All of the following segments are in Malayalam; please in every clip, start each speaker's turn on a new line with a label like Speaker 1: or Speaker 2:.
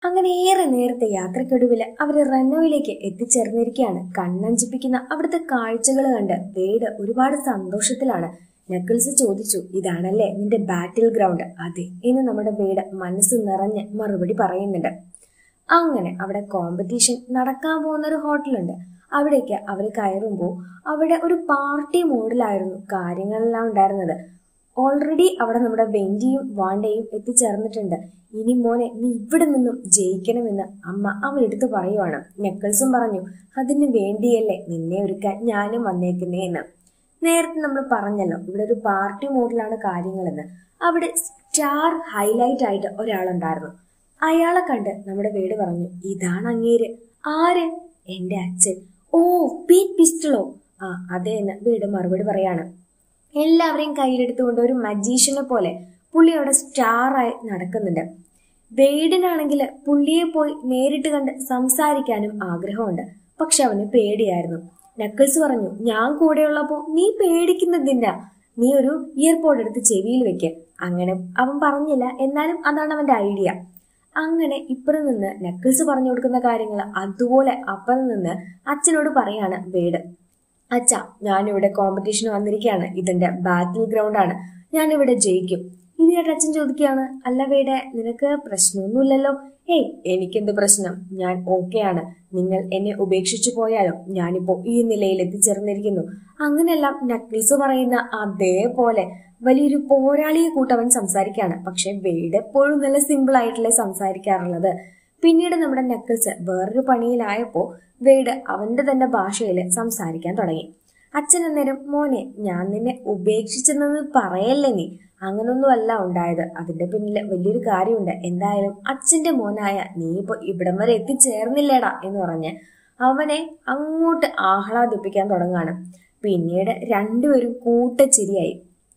Speaker 1: അങ്ങനെ ഏറെ നേരത്തെ യാത്രക്കൊടുവില് അവര് റൺവേയിലേക്ക് എത്തിച്ചേർന്നിരിക്കുകയാണ് കണ്ണഞ്ചിപ്പിക്കുന്ന അവിടുത്തെ കാഴ്ചകൾ കണ്ട് വേട് ഒരുപാട് സന്തോഷത്തിലാണ് നക്കിൾസ് ചോദിച്ചു ഇതാണല്ലേ നിന്റെ ബാറ്റിൽ ഗ്രൗണ്ട് അതെ എന്ന് നമ്മുടെ വേട് മനസ്സ് നിറഞ്ഞ് മറുപടി പറയുന്നുണ്ട് അങ്ങനെ അവിടെ കോമ്പറ്റീഷൻ നടക്കാൻ പോകുന്ന ഒരു ഹോട്ടലുണ്ട് അവിടേക്ക് അവർ കയറുമ്പോൾ അവിടെ ഒരു പാർട്ടി മോഡിലായിരുന്നു കാര്യങ്ങളെല്ലാം ഉണ്ടായിരുന്നത് ഓൾറെഡി അവിടെ നമ്മുടെ വെന്റിയും വാണ്ടയും എത്തിച്ചേർന്നിട്ടുണ്ട് ഇനി മോനെ നീ ഇവിടെ നിന്നും ജയിക്കണമെന്ന് അമ്മ അവളെടുത്ത് പറയുവാണ് നെക്കിൾസും പറഞ്ഞു അതിന് വേണ്ടിയല്ലേ നിന്നെ ഒരുക്കാൻ ഞാനും വന്നേക്കുന്നേ എന്ന് നേരത്തെ നമ്മൾ പറഞ്ഞല്ലോ ഇവിടെ ഒരു പാർട്ടി മോഡിലാണ് കാര്യങ്ങളെന്ന് അവിടെ സ്റ്റാർ ഹൈലൈറ്റ് ആയിട്ട് ഒരാളുണ്ടായിരുന്നു അയാളെ കണ്ട് നമ്മുടെ വീട് പറഞ്ഞു ഇതാണ് അങ്ങേര് ആര് എന്റെ അച്ഛൻ ഓ പീറ്റ് പിസ്റ്റളോ ആ അതെ എന്ന് വീട് മറുപടി പറയാണ് എല്ലാവരെയും കയ്യിലെടുത്തുകൊണ്ട് ഒരു മജീഷ്യനെ പോലെ പുള്ളി അവിടെ സ്റ്റാറായി നടക്കുന്നുണ്ട് വെയ്ഡിനാണെങ്കിൽ പുള്ളിയെ പോയി നേരിട്ട് കണ്ട് സംസാരിക്കാനും ആഗ്രഹമുണ്ട് പക്ഷെ അവന് പേടിയായിരുന്നു നക്കിൾസ് പറഞ്ഞു ഞാൻ കൂടെയുള്ളപ്പോ നീ പേടിക്കുന്നതിന്റെ നീ ഒരു ഇയർപോഡ് എടുത്ത് ചെവിയിൽ വെക്ക് അങ്ങനെ അവൻ പറഞ്ഞില്ല എന്നാലും അതാണ് അവന്റെ ഐഡിയ അങ്ങനെ ഇപ്പുറം നിന്ന് നക്കിൾസ് പറഞ്ഞു കൊടുക്കുന്ന കാര്യങ്ങൾ അതുപോലെ അപ്പുറം നിന്ന് അച്ഛനോട് പറയാണ് വേട് അച്ഛ ഞാനിവിടെ കോമ്പറ്റീഷന് വന്നിരിക്കുകയാണ് ഇതിന്റെ ബാറ്റിൽ ഗ്രൗണ്ട് ആണ് ഞാനിവിടെ ജയിക്കും ഇത് കേട്ട് അച്ഛൻ ചോദിക്കുകയാണ് അല്ല വേടെ നിനക്ക് പ്രശ്നമൊന്നുമില്ലല്ലോ ഏയ് എനിക്കെന്ത് പ്രശ്നം ഞാൻ ഓക്കെയാണ് നിങ്ങൾ എന്നെ ഉപേക്ഷിച്ചു പോയാലോ ഞാനിപ്പോ ഈ നിലയിൽ എത്തിച്ചേർന്നിരിക്കുന്നു അങ്ങനെയെല്ലാം നക്കിൾസ് പറയുന്ന അതേപോലെ വലിയൊരു പോരാളിയെ കൂട്ടവൻ സംസാരിക്കുകയാണ് പക്ഷെ വേട് എപ്പോഴും നല്ല സിമ്പിൾ ആയിട്ടല്ലേ സംസാരിക്കാറുള്ളത് പിന്നീട് നമ്മുടെ നക്കിൾസ് വേറൊരു പണിയിലായപ്പോ വേട് അവന്റെ തന്നെ ഭാഷയിൽ സംസാരിക്കാൻ തുടങ്ങി അച്ഛൻ അന്നേരം മോനെ ഞാൻ നിന്നെ ഉപേക്ഷിച്ചെന്ന് പറയല്ലേ നീ അങ്ങനൊന്നും അല്ല ഉണ്ടായത് അതിന്റെ പിന്നിൽ വലിയൊരു കാര്യമുണ്ട് എന്തായാലും അച്ഛന്റെ മോനായ നീ ഇപ്പൊ ഇവിടം വരെ എത്തിച്ചേർന്നില്ലേടാ എന്ന് പറഞ്ഞ് അവനെ അങ്ങോട്ട് ആഹ്ലാദിപ്പിക്കാൻ തുടങ്ങാണ് പിന്നീട് രണ്ടുപേരും കൂട്ടച്ചിരിയായി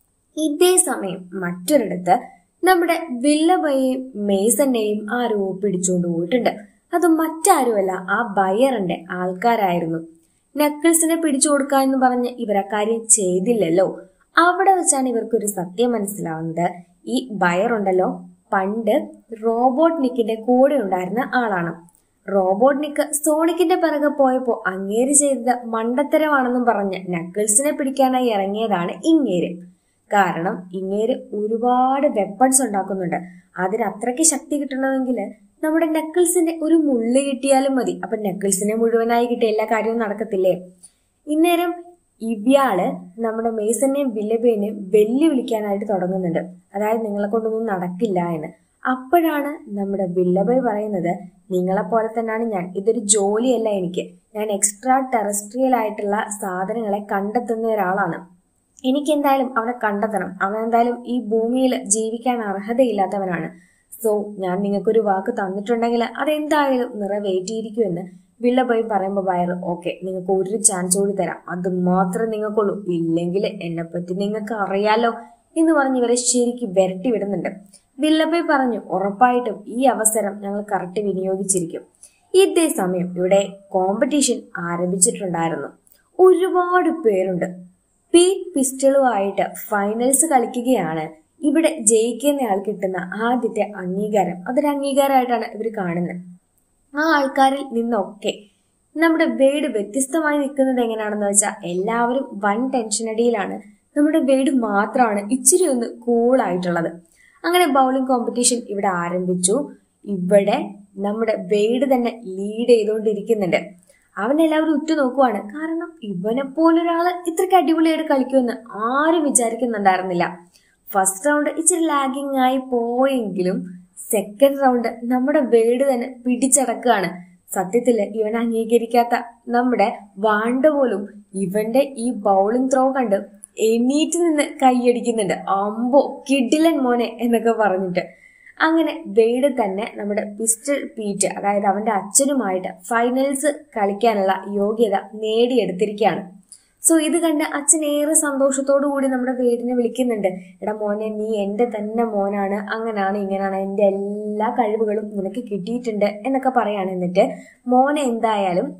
Speaker 1: ഇതേ സമയം മറ്റൊരിടത്ത് നമ്മുടെ വില്ലബയെയും മേസന്റെയും ആരോ പിടിച്ചുകൊണ്ട് പോയിട്ടുണ്ട് അത് മറ്റാരുമല്ല ആ ബയറിന്റെ ആൾക്കാരായിരുന്നു നക്കിൾസിനെ പിടിച്ചു കൊടുക്കുക എന്ന് പറഞ്ഞ് ഇവർ അക്കാര്യം ചെയ്തില്ലല്ലോ അവിടെ വെച്ചാണ് ഇവർക്കൊരു സത്യം മനസ്സിലാവുന്നത് ഈ ബയർ ഉണ്ടല്ലോ പണ്ട് റോബോട്ട് നിക്കിന്റെ കൂടെ ഉണ്ടായിരുന്ന ആളാണ് റോബോട്ട് നിക്ക് സോണിക്കിന്റെ പിറകെ പോയപ്പോ അങ്ങേര് ചെയ്തത് മണ്ടത്തരമാണെന്നും പറഞ്ഞ് നക്കിൾസിനെ പിടിക്കാനായി ഇറങ്ങിയതാണ് ഇങ്ങേര് കാരണം ഇങ്ങേര് ഒരുപാട് വെപ്പൺസ് ഉണ്ടാക്കുന്നുണ്ട് അതിന് അത്രയ്ക്ക് ശക്തി കിട്ടണമെങ്കിൽ നമ്മുടെ നെക്കിൾസിന്റെ ഒരു മുള്ള് കിട്ടിയാലും മതി അപ്പൊ നെക്കിൾസിനെ മുഴുവനായി കിട്ടിയ എല്ലാ കാര്യവും നടക്കത്തില്ലേ ഇന്നേരം ഇവയാള് നമ്മുടെ മേസനെയും വില്ലബേനെയും വെല്ലുവിളിക്കാനായിട്ട് തുടങ്ങുന്നുണ്ട് അതായത് നിങ്ങളെ കൊണ്ടൊന്നും നടക്കില്ല എന്ന് അപ്പോഴാണ് നമ്മുടെ വില്ലബൈ പറയുന്നത് നിങ്ങളെപ്പോലെ തന്നെയാണ് ഞാൻ ഇതൊരു ജോലിയല്ല എനിക്ക് ഞാൻ എക്സ്ട്രാ ടെറസ്ട്രിയൽ ആയിട്ടുള്ള സാധനങ്ങളെ കണ്ടെത്തുന്ന ഒരാളാണ് എനിക്ക് എന്തായാലും അവനെ കണ്ടെത്തണം അവൻ എന്തായാലും ഈ ഭൂമിയിൽ ജീവിക്കാൻ അർഹതയില്ലാത്തവനാണ് സോ ഞാൻ നിങ്ങൾക്കൊരു വാക്ക് തന്നിട്ടുണ്ടെങ്കിൽ അതെന്തായാലും നിറവേറ്റിയിരിക്കുമെന്ന് വില്ലബോയ് പറയുമ്പോൾ വയറ് ഓക്കെ നിങ്ങൾക്ക് ഒരു ചാൻസ് കൂടി തരാം അത് മാത്രമേ നിങ്ങൾക്കുള്ളൂ ഇല്ലെങ്കിൽ എന്നെ പറ്റി നിങ്ങൾക്ക് അറിയാലോ എന്ന് പറഞ്ഞ് ഇവരെ ശരിക്കും വിരട്ടി വിടുന്നുണ്ട് വില്ലബോയ് പറഞ്ഞു ഉറപ്പായിട്ടും ഈ അവസരം ഞങ്ങൾ കറക്റ്റ് വിനിയോഗിച്ചിരിക്കും ഇതേ സമയം ഇവിടെ കോമ്പറ്റീഷൻ ആരംഭിച്ചിട്ടുണ്ടായിരുന്നു ഒരുപാട് പേരുണ്ട് പീറ്റ് പിസ്റ്റളുമായിട്ട് ഫൈനൽസ് കളിക്കുകയാണ് ഇവിടെ ജയിക്കുന്ന ആൾ കിട്ടുന്ന ആദ്യത്തെ അംഗീകാരം അതൊരു അംഗീകാരമായിട്ടാണ് ഇവർ കാണുന്നത് ആ ആൾക്കാരിൽ നിന്നൊക്കെ നമ്മുടെ വേട് വ്യത്യസ്തമായി നിൽക്കുന്നത് എങ്ങനെയാണെന്ന് വെച്ചാൽ എല്ലാവരും വൻ ടെൻഷനടിയിലാണ് നമ്മുടെ വേട് മാത്രമാണ് ഇച്ചിരി ഒന്ന് കൂളായിട്ടുള്ളത് അങ്ങനെ ബൗളിംഗ് കോമ്പറ്റീഷൻ ഇവിടെ ആരംഭിച്ചു ഇവിടെ നമ്മുടെ വേട് തന്നെ ലീഡ് ചെയ്തുകൊണ്ടിരിക്കുന്നുണ്ട് അവൻ എല്ലാവരും ഉറ്റു നോക്കുവാണ് കാരണം ഇവനെ പോലൊരാള് ഇത്രയ്ക്ക് അടിപൊളിയായിട്ട് കളിക്കുമെന്ന് ആരും വിചാരിക്കുന്നുണ്ടായിരുന്നില്ല ഫസ്റ്റ് റൗണ്ട് ഇച്ചിരി ലാഗിങ് ആയി പോയെങ്കിലും സെക്കൻഡ് റൗണ്ട് നമ്മുടെ വേട് തന്നെ പിടിച്ചടക്കുകയാണ് സത്യത്തില് ഇവൻ അംഗീകരിക്കാത്ത നമ്മുടെ വാണ്ട പോലും ഇവന്റെ ഈ ബൗളിംഗ് ത്രോ കണ്ട് എണീറ്റ് നിന്ന് കൈയടിക്കുന്നുണ്ട് അമ്പോ കിഡിലൻ മോനെ എന്നൊക്കെ പറഞ്ഞിട്ട് അങ്ങനെ വെയ്ഡ് തന്നെ നമ്മുടെ പിസ്റ്റൾ പീറ്റ് അതായത് അവന്റെ അച്ഛനുമായിട്ട് ഫൈനൽസ് കളിക്കാനുള്ള യോഗ്യത നേടിയെടുത്തിരിക്കുകയാണ് സോ ഇത് കണ്ട് അച്ഛൻ ഏറെ സന്തോഷത്തോടു കൂടി നമ്മുടെ വീടിനെ വിളിക്കുന്നുണ്ട് എടാ മോനെ നീ എന്റെ തന്നെ മോനാണ് അങ്ങനാണ് ഇങ്ങനാണ് എന്റെ എല്ലാ കഴിവുകളും നിനക്ക് കിട്ടിയിട്ടുണ്ട് എന്നൊക്കെ പറയാണ് എന്നിട്ട് മോനെ എന്തായാലും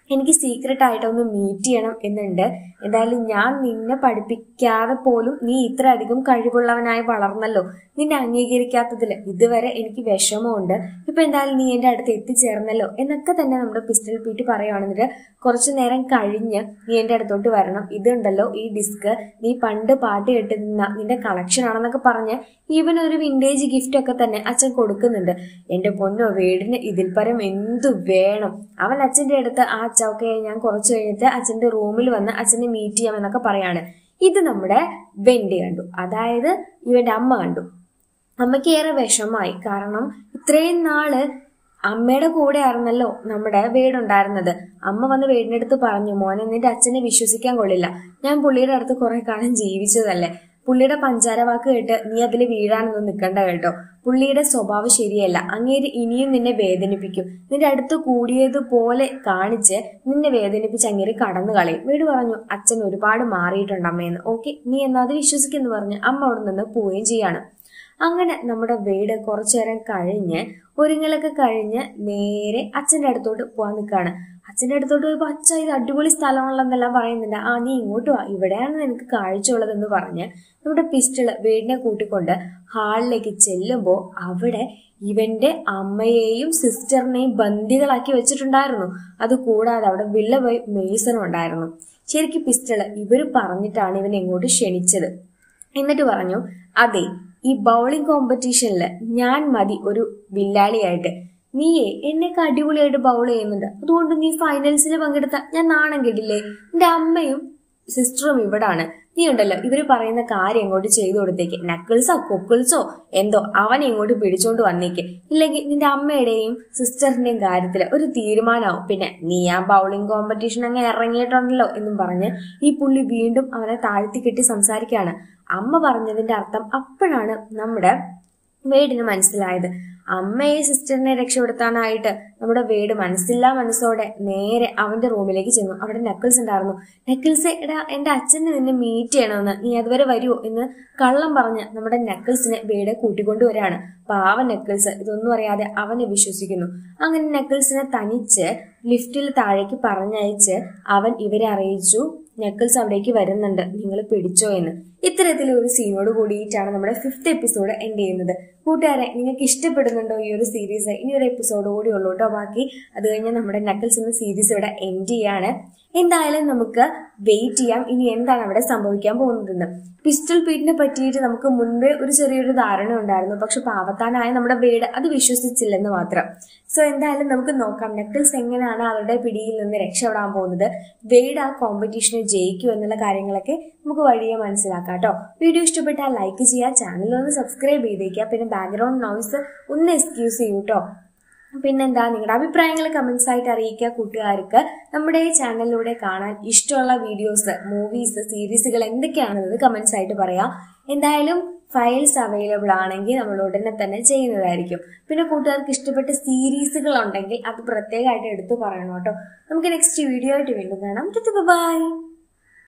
Speaker 1: എനിക്ക് സീക്രട്ട് ആയിട്ട് ഒന്ന് മീറ്റ് ചെയ്യണം എന്നുണ്ട് എന്തായാലും ഞാൻ നിന്നെ പഠിപ്പിക്കാതെ പോലും നീ ഇത്ര അധികം കഴിവുള്ളവനായി വളർന്നല്ലോ നിന്നെ അംഗീകരിക്കാത്തതിൽ ഇതുവരെ എനിക്ക് വിഷമമുണ്ട് ഇപ്പൊ എന്തായാലും നീ എന്റെ അടുത്ത് എത്തിച്ചേർന്നല്ലോ എന്നൊക്കെ തന്നെ നമ്മുടെ പിസ്റ്റൽ പീട്ടി പറയുവാണെന്നിട്ട് കുറച്ചു നേരം കഴിഞ്ഞ് നീ എന്റെ അടുത്തോട്ട് വരണം ഇതുണ്ടല്ലോ ഈ ഡിസ്ക് നീ പണ്ട് പാട്ട് കേട്ട് നിന്ന നിന്റെ കളക്ഷൻ ആണെന്നൊക്കെ പറഞ്ഞ് ഈവൻ ഒരു വിന്റേജ് ഗിഫ്റ്റ് ഒക്കെ തന്നെ അച്ഛൻ കൊടുക്കുന്നുണ്ട് എന്റെ പൊന്നോ വീടിന് ഇതിൽ പരം എന്തു വേണം അവൻ അച്ഛന്റെ അടുത്ത് ആ ചൗക്കെ ഞാൻ കുറച്ച് കഴിഞ്ഞിട്ട് അച്ഛന്റെ റൂമിൽ വന്ന് അച്ഛനെ മീറ്റ് ചെയ്യാമെന്നൊക്കെ പറയാണ് ഇത് നമ്മുടെ വെണ്ടി കണ്ടു അതായത് ഇവന്റെ അമ്മ കണ്ടു അമ്മയ്ക്ക് ഏറെ വിഷമായി കാരണം ഇത്രയും നാള് അമ്മയുടെ കൂടെ ആയിരുന്നല്ലോ നമ്മുടെ വീടുണ്ടായിരുന്നത് അമ്മ വന്ന് വീടിന്റെ അടുത്ത് പറഞ്ഞു മോനെ നിന്റെ അച്ഛനെ വിശ്വസിക്കാൻ കൊള്ളില്ല ഞാൻ പുള്ളിയുടെ അടുത്ത് കുറെ കാലം ജീവിച്ചതല്ലേ പുള്ളിയുടെ പഞ്ചാര വാക്ക് കേട്ട് നീ അതിൽ വീഴാനൊന്നും നിൽക്കണ്ട കേട്ടോ പുള്ളിയുടെ സ്വഭാവം ശരിയല്ല അങ്ങേര് ഇനിയും നിന്നെ വേദനിപ്പിക്കും നിന്റെ അടുത്ത് കൂടിയതുപോലെ കാണിച്ച് നിന്നെ വേദനിപ്പിച്ച് അങ്ങേര് കടന്നു കളയും വീട് പറഞ്ഞു അച്ഛൻ ഒരുപാട് മാറിയിട്ടുണ്ട് അമ്മയെന്ന് ഓക്കെ നീ എന്നാ അത് വിശ്വസിക്കുന്നു പറഞ്ഞ് അമ്മ അവിടെ നിന്ന് പോവുകയും ചെയ്യാണ് അങ്ങനെ നമ്മുടെ വീട് കുറച്ചു നേരം കഴിഞ്ഞ് ഒരുങ്ങലൊക്കെ കഴിഞ്ഞ് നേരെ അച്ഛൻ്റെ അടുത്തോട്ട് പോകാൻ നിൽക്കുകയാണ് അച്ഛൻ്റെ അടുത്തോട്ട് പോയപ്പോൾ അച്ഛ ഇത് അടിപൊളി സ്ഥലമാണല്ലെന്നെല്ലാം പറയുന്നുണ്ട് ആ നീ ഇങ്ങോട്ട് വാ ഇവിടെയാണ് നിനക്ക് കാഴ്ചയുള്ളതെന്ന് പറഞ്ഞ് നമ്മുടെ പിസ്റ്റള് വീടിനെ കൂട്ടിക്കൊണ്ട് ഹാളിലേക്ക് ചെല്ലുമ്പോൾ അവിടെ ഇവന്റെ അമ്മയെയും സിസ്റ്ററിനെയും ബന്ദികളാക്കി വെച്ചിട്ടുണ്ടായിരുന്നു അത് കൂടാതെ അവിടെ വില്ല പോയി മേസനും ഉണ്ടായിരുന്നു ശരിക്കും പിസ്റ്റള് ഇവര് പറഞ്ഞിട്ടാണ് ഇവനെ ഇങ്ങോട്ട് ക്ഷണിച്ചത് എന്നിട്ട് പറഞ്ഞു അതെ ഈ ബൗളിംഗ് കോമ്പറ്റീഷനിൽ ഞാൻ മതി ഒരു വില്ലാളിയായിട്ട് നീയേ എന്നെയൊക്കെ അടിപൊളിയായിട്ട് ബൗൾ ചെയ്യുന്നുണ്ട് അതുകൊണ്ട് നീ ഫൈനൽസിൽ പങ്കെടുത്ത ഞാൻ നാണം കെട്ടില്ലേ എന്റെ അമ്മയും സിസ്റ്ററും ഇവിടാണ് നീ ഉണ്ടല്ലോ ഇവര് പറയുന്ന കാര്യം ഇങ്ങോട്ട് ചെയ്തു കൊടുത്തേക്ക് നക്കിൾസോ കൊക്കിൾസോ എന്തോ അവനെ ഇങ്ങോട്ട് പിടിച്ചോണ്ട് വന്നേക്ക് ഇല്ലെങ്കിൽ നിന്റെ അമ്മയുടെയും സിസ്റ്ററിന്റെയും കാര്യത്തിൽ ഒരു തീരുമാനമാവും പിന്നെ നീ ആ ബൗളിംഗ് കോമ്പറ്റീഷൻ അങ്ങ് ഇറങ്ങിയിട്ടുണ്ടല്ലോ എന്നും പറഞ്ഞ് ഈ പുള്ളി വീണ്ടും അവനെ താഴ്ത്തി കെട്ടി സംസാരിക്കുകയാണ് അമ്മ പറഞ്ഞതിന്റെ അർത്ഥം അപ്പോഴാണ് നമ്മുടെ വേടിന് മനസ്സിലായത് അമ്മയെ സിസ്റ്ററിനെ രക്ഷപ്പെടുത്താനായിട്ട് നമ്മുടെ വീട് മനസ്സില്ലാ മനസ്സോടെ നേരെ അവന്റെ റൂമിലേക്ക് ചെന്നു അവിടെ നക്കിൾസ് ഉണ്ടായിരുന്നു നക്കിൾസ് എടാ എന്റെ അച്ഛനെ നിന്നെ മീറ്റ് ചെയ്യണമെന്ന് നീ അതുവരെ വരുമോ എന്ന് കള്ളം പറഞ്ഞ് നമ്മുടെ നക്കിൾസിനെ വീട് കൂട്ടിക്കൊണ്ടുവരാണ് പാവ നക്കിൾസ് ഇതൊന്നും അറിയാതെ അവനെ വിശ്വസിക്കുന്നു അങ്ങനെ നക്കിൾസിനെ തനിച്ച് ലിഫ്റ്റിൽ താഴേക്ക് പറഞ്ഞയച്ച് അവൻ ഇവരെ അറിയിച്ചു നക്കിൾസ് അവിടേക്ക് വരുന്നുണ്ട് നിങ്ങൾ പിടിച്ചോ എന്ന് ഇത്തരത്തിൽ ഒരു സീനോട് കൂടിയിട്ടാണ് നമ്മുടെ ഫിഫ്ത്ത് എപ്പിസോഡ് എൻഡ് ചെയ്യുന്നത് കൂട്ടുകാരെ നിങ്ങൾക്ക് ഇഷ്ടപ്പെടുന്നുണ്ടോ ഈ ഒരു സീരീസ് ഇനി ഒരു എപ്പിസോഡ് കൂടി ഉള്ളൂ കേട്ടോ ബാക്കി അത് കഴിഞ്ഞ് നമ്മുടെ നക്കിൾസ് എന്ന സീരീസ് ഇവിടെ എൻഡ് ചെയ്യാണ് എന്തായാലും നമുക്ക് വെയിറ്റ് ചെയ്യാം ഇനി എന്താണ് അവിടെ സംഭവിക്കാൻ പോകുന്നതെന്ന് പിസ്റ്റൽ പീറ്റിനെ പറ്റിയിട്ട് നമുക്ക് മുൻപേ ഒരു ചെറിയൊരു ധാരണ ഉണ്ടായിരുന്നു പക്ഷെ പാവത്താനായ നമ്മുടെ വീട് അത് വിശ്വസിച്ചില്ലെന്ന് മാത്രം സോ എന്തായാലും നമുക്ക് നോക്കാം നക്കിൾസ് എങ്ങനെയാണ് അവരുടെ പിടിയിൽ നിന്ന് രക്ഷപ്പെടാൻ പോകുന്നത് വെയ്ഡ് ആ കോമ്പറ്റീഷനിൽ ജയിക്കും എന്നുള്ള കാര്യങ്ങളൊക്കെ നമുക്ക് വഴിയെ മനസ്സിലാക്കാം കേട്ടോ വീഡിയോ ഇഷ്ടപ്പെട്ടാൽ ലൈക്ക് ചെയ്യുക ചാനൽ ഒന്ന് സബ്സ്ക്രൈബ് ചെയ്തേക്കുക പിന്നെ ബാക്ക്ഗ്രൗണ്ട് നോയ്സ് ഒന്ന് എക്സ്ക്യൂസ് ചെയ്യൂ കേട്ടോ പിന്നെന്താ നിങ്ങളുടെ അഭിപ്രായങ്ങൾ കമന്റ്സ് ആയിട്ട് അറിയിക്കുക കൂട്ടുകാർക്ക് നമ്മുടെ ഈ ചാനലിലൂടെ കാണാൻ ഇഷ്ടമുള്ള വീഡിയോസ് മൂവീസ് സീരീസുകൾ എന്തൊക്കെയാണെന്നത് കമന്റ്സ് ആയിട്ട് പറയാം എന്തായാലും ഫയൽസ് അവൈലബിൾ ആണെങ്കിൽ നമ്മൾ ഉടനെ തന്നെ ചെയ്യുന്നതായിരിക്കും പിന്നെ കൂട്ടുകാർക്ക് ഇഷ്ടപ്പെട്ട സീരീസുകൾ ഉണ്ടെങ്കിൽ അത് പ്രത്യേകമായിട്ട് എടുത്തു പറയണം കേട്ടോ നമുക്ക് നെക്സ്റ്റ് വീഡിയോ ആയിട്ട് വീണ്ടും കാണാം ബൈ